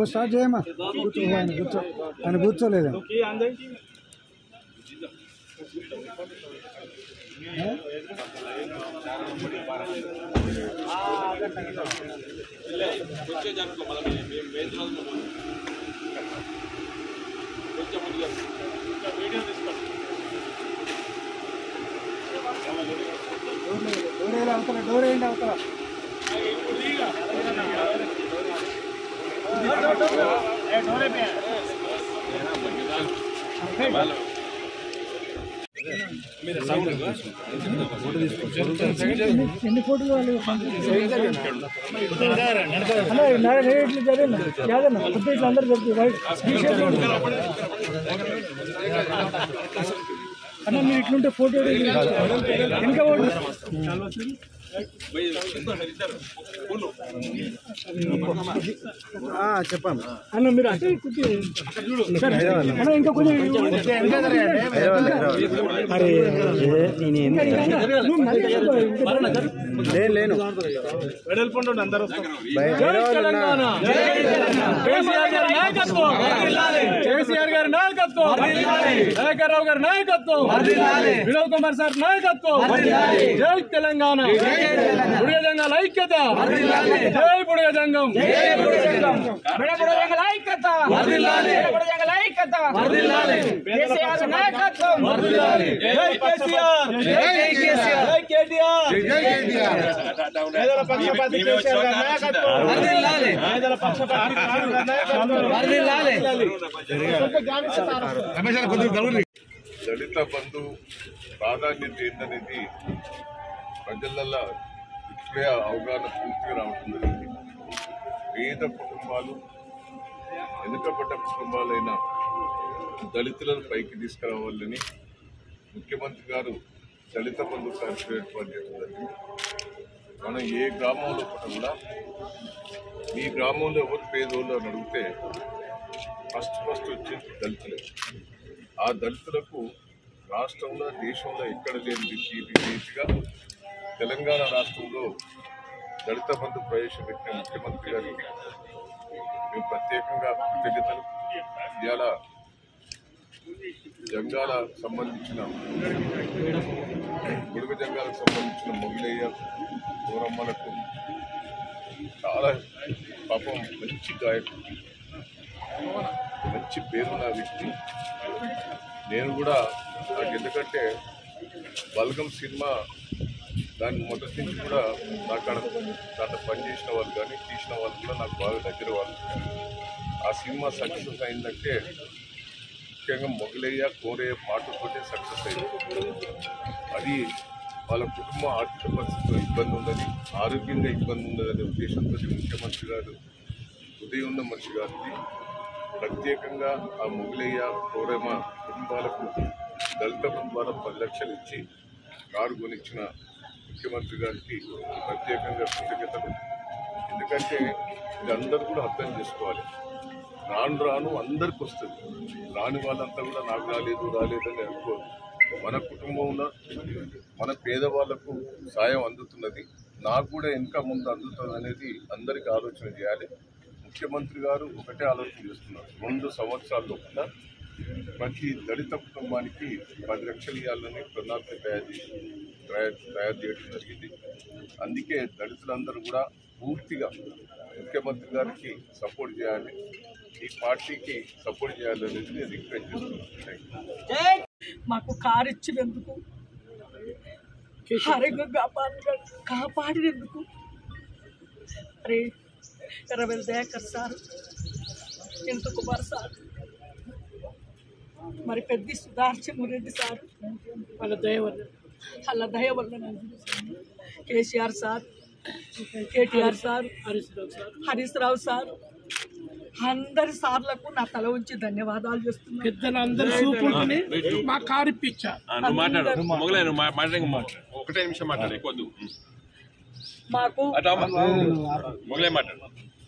నువ్వు స్టార్ట్ చేయమ్మా కూర్చో ఆయన కూర్చో ఆయన కూర్చోలేదు డోర్ వేయాలి అవతల డోర్ వేయండి అవతల ఎన్ని ఫోటోలు వాళ్ళు అన్న నడ ఇట్లా జరిగిన యాదన్న కొద్ది ఇట్లా అందరు చెప్తారు రైట్ అన్న మీరు ఇట్లుంటే ఫోటో వెనక ఫోటో చెప్పండి అన్న మీరు అంటే సరే. అన్న ఇంకా కొంచెం అరే నువ్వు మళ్ళీ చెప్పు. ఇంకా లేను జై తెలంగాణ కేసీఆర్ గారి నాయకత్వం కేసీఆర్ గారి నాయకత్వం శేఖరరావు గారి నాయకత్వం వినోద్ కుమార్ సార్ నాయకత్వం జై తెలంగాణ బుడిగజంగాల ఐక్యత జై బుడిగజంగం బుడబుడజంగల ఐక్యత బుడబుడజంగల ఐక్యత కేసీఆర్ నాయకత్వం జై కేసీఆర్ జై కేసీఆర్ జై కేటీఆర్ పేదల పక్షపాతి కేసీఆర్ గారి నాయకత్వం పేదల పక్షపాతి కేసీఆర్ గారి నాయకత్వం దళిత బంధు ప్రాధాన్యత ఏందనేది ప్రజలలో ఇప్పుడే అవగాహన పూర్తిగా రావటం జరిగింది పేద కుటుంబాలు వెనుకబడ్డ కుటుంబాలైన దళితులను పైకి తీసుకురావాలని ముఖ్యమంత్రి గారు దళిత బంధు కార్యక్రమం ఏర్పాటు చేయడం జరిగింది మనం ఏ గ్రామంలో కూడా మీ గ్రామంలో ఎవరు పేదోళ్ళు అని అడిగితే ఫస్ట్ ఫస్ట్ వచ్చేది దళితులే ఆ దళితులకు రాష్ట్రంలో దేశంలో ఎక్కడ లేని రీతి రీతిగా తెలంగాణ రాష్ట్రంలో దళిత బంధు ప్రవేశపెట్టిన ముఖ్యమంత్రి గారికి మేము ప్రత్యేకంగా కృతజ్ఞతలు ఇవాళ జంగాల సంబంధించిన గుడుగ జంగాలకు సంబంధించిన మొగిలయ్య గౌరమ్మలకు చాలా పాపం మంచి గాయకుడు మంచి పేరున్న వ్యక్తి నేను కూడా నాకు ఎందుకంటే బల్గం సినిమా దాని మొదటి నుంచి కూడా నాకు అక్కడ దాంట్లో పనిచేసిన వాళ్ళు కానీ తీసిన వాళ్ళు కూడా నాకు బాగా దగ్గర వాళ్ళు ఆ సినిమా సక్సెస్ అయిందంటే ముఖ్యంగా మొగలయ్య కోరయ్య పాటతోటే సక్సెస్ అయింది అది వాళ్ళ కుటుంబం ఆర్థిక పరిస్థితిలో ఇబ్బంది ఉందని ఆరోగ్యంగా ఇబ్బంది ఉన్నదనే ఉద్దేశంతో ముఖ్యమంత్రి గారు ఉదయం ఉన్న మనిషి గారిది ప్రత్యేకంగా ఆ మొగలయ్య కోరమ కుటుంబాలకు దళిత బంధువుల పది లక్షలు ఇచ్చి కారు కొనిచ్చిన ముఖ్యమంత్రి గారికి ప్రత్యేకంగా కృతజ్ఞతలు ఎందుకంటే ఇది అందరూ కూడా అర్థం చేసుకోవాలి రాను రాను అందరికి వస్తుంది రాని వాళ్ళంతా కూడా నాకు రాలేదు రాలేదని అనుకోరు మన కుటుంబంలో మన పేదవాళ్లకు సాయం అందుతున్నది నాకు కూడా ఇంకా ముందు అందుతుంది అనేది అందరికీ ఆలోచన చేయాలి ముఖ్యమంత్రి గారు ఒకటే ఆలోచన చేస్తున్నారు రెండు సంవత్సరాల లోపల ప్రతి దళిత కుటుంబానికి పది లక్షలు ఇవ్వాలని ప్రణాళిక తయారు చేసి తయారు తయారు చేయడం జరిగింది అందుకే దళితులందరూ కూడా పూర్తిగా ముఖ్యమంత్రి గారికి సపోర్ట్ చేయాలి ఈ పార్టీకి సపోర్ట్ చేయాలనేది నేను రిక్వెస్ట్ చేస్తున్నాను థ్యాంక్ యూ మాకు కారు ఇచ్చినందుకు ఆరోగ్యం కాపాడి కాపాడినందుకు అరే ఎర్రవెల్ దయాకర్ సార్ ఇంత కుమార్ సార్ మరి పెద్ద సుధార్చన్ రెడ్డి సార్ వాళ్ళ దయ వల్ల వాళ్ళ దయ వల్ల నాకు KCR sir KTR sir Harish Rao sir అందరి సార్లకు నా తల ఉంచి ధన్యవాదాలు చేస్తున్నాను పెద్దలందరూ చూపుంటుని మా కారు ఇప్పించా నువ్వు మాట్లాడు మొగలే నువ్వు మా- మాట్లాడి మాట్లాడు ఒకటే నిమిషం మాట్లాడు ఎక్కువ వద్దు. మాకు అటు అమ్మ. మొగలే మాట్లాడు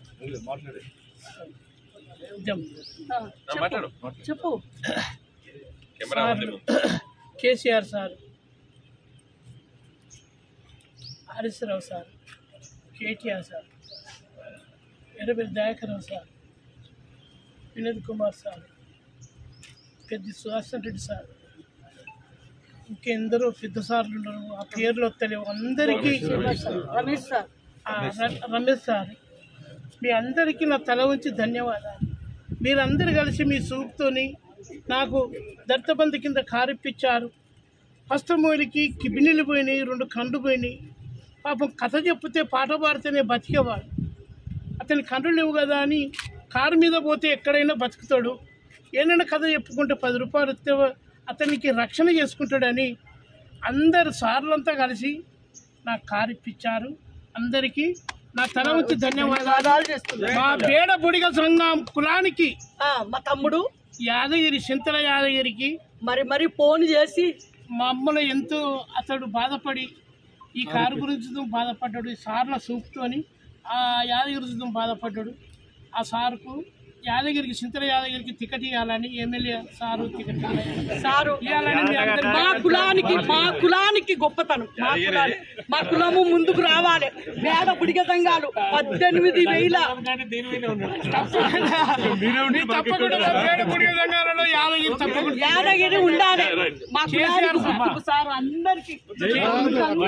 ఆ, ఆ, మాట్లాడు చెప్పు కెమెరా ఉంది ముందు. KCR sir Harish Rao sir KTR sir Errabelli Dayakarrao sir Vinod Kumar sir పెద్ద సుహాసన్ రెడ్డి సార్ ఇంకెందరో పెద్ద సార్లు ఉన్నారు ఆ పేర్లు వస్తలేవు అందరికీ రమేష్ సార్ ఆ, ర- రమేష్ సార్ మీ అందరికీ నా తల ఉంచి ధన్యవాదాలు మీరందరూ కలిసి మీ సూప్తోని నాకు దత్తబంధు కింద కారిప్పించారు ఫస్ట్ మూలికి కిడ్నీలు పోయినాయి రెండు కండ్లు పోయినాయి పాపం కథ చెప్తే పాట పాడితేనే బతికేవాడు అతని కండ్లు లేవు కదా అని కారు మీద పోతే ఎక్కడైనా బతుకుతాడు ఏదైనా కథ చెప్పుకుంటే పది రూపాయలు ఇస్తే అతనికి రక్షణ చేసుకుంటాడని అందరు సార్లంతా కలిసి నాకు కారు ఇప్పించారు అందరికీ నా తల ఉంచి ధన్యవాదాలు ధన్యవాదాలు చేస్తున్నాను మా బేడ బుడిగ సంఘం కులానికి ఆ, మా తమ్ముడు యాదగిరి చింతల యాదగిరికి మరి మరి ఫోన్ చేసి మా అమ్మలో ఎంతో అతడు బాధపడి ఈ కారు గురించి బాధపడ్డాడు ఈ సార్ల సూపుతోని ఆ యాదగిరి గురించి బాధపడ్డాడు ఆ సార్కు యాదగిరికి చింతల యాదగిరికి టికెట్ ఇవ్వాలని ఎమ్మెల్యే సారు టికెట్ ఇవ్వాలని సారు ఇవ్వాలని మీ అందరికీ మా కులానికి మా కులానికి గొప్పతనం మా కులానికి మా కులము ముందుకు రావాలి వేద బుడిగ సంఘాలు పద్దెనిమిది వేల మీ తప్పకుండా మా బేడ బుడిగ సంఘాలలో యాదగిరి తప్పకుండా యాదగిరి ఉండాలి మా కులానికి గుర్తుకు సార్ అందరికి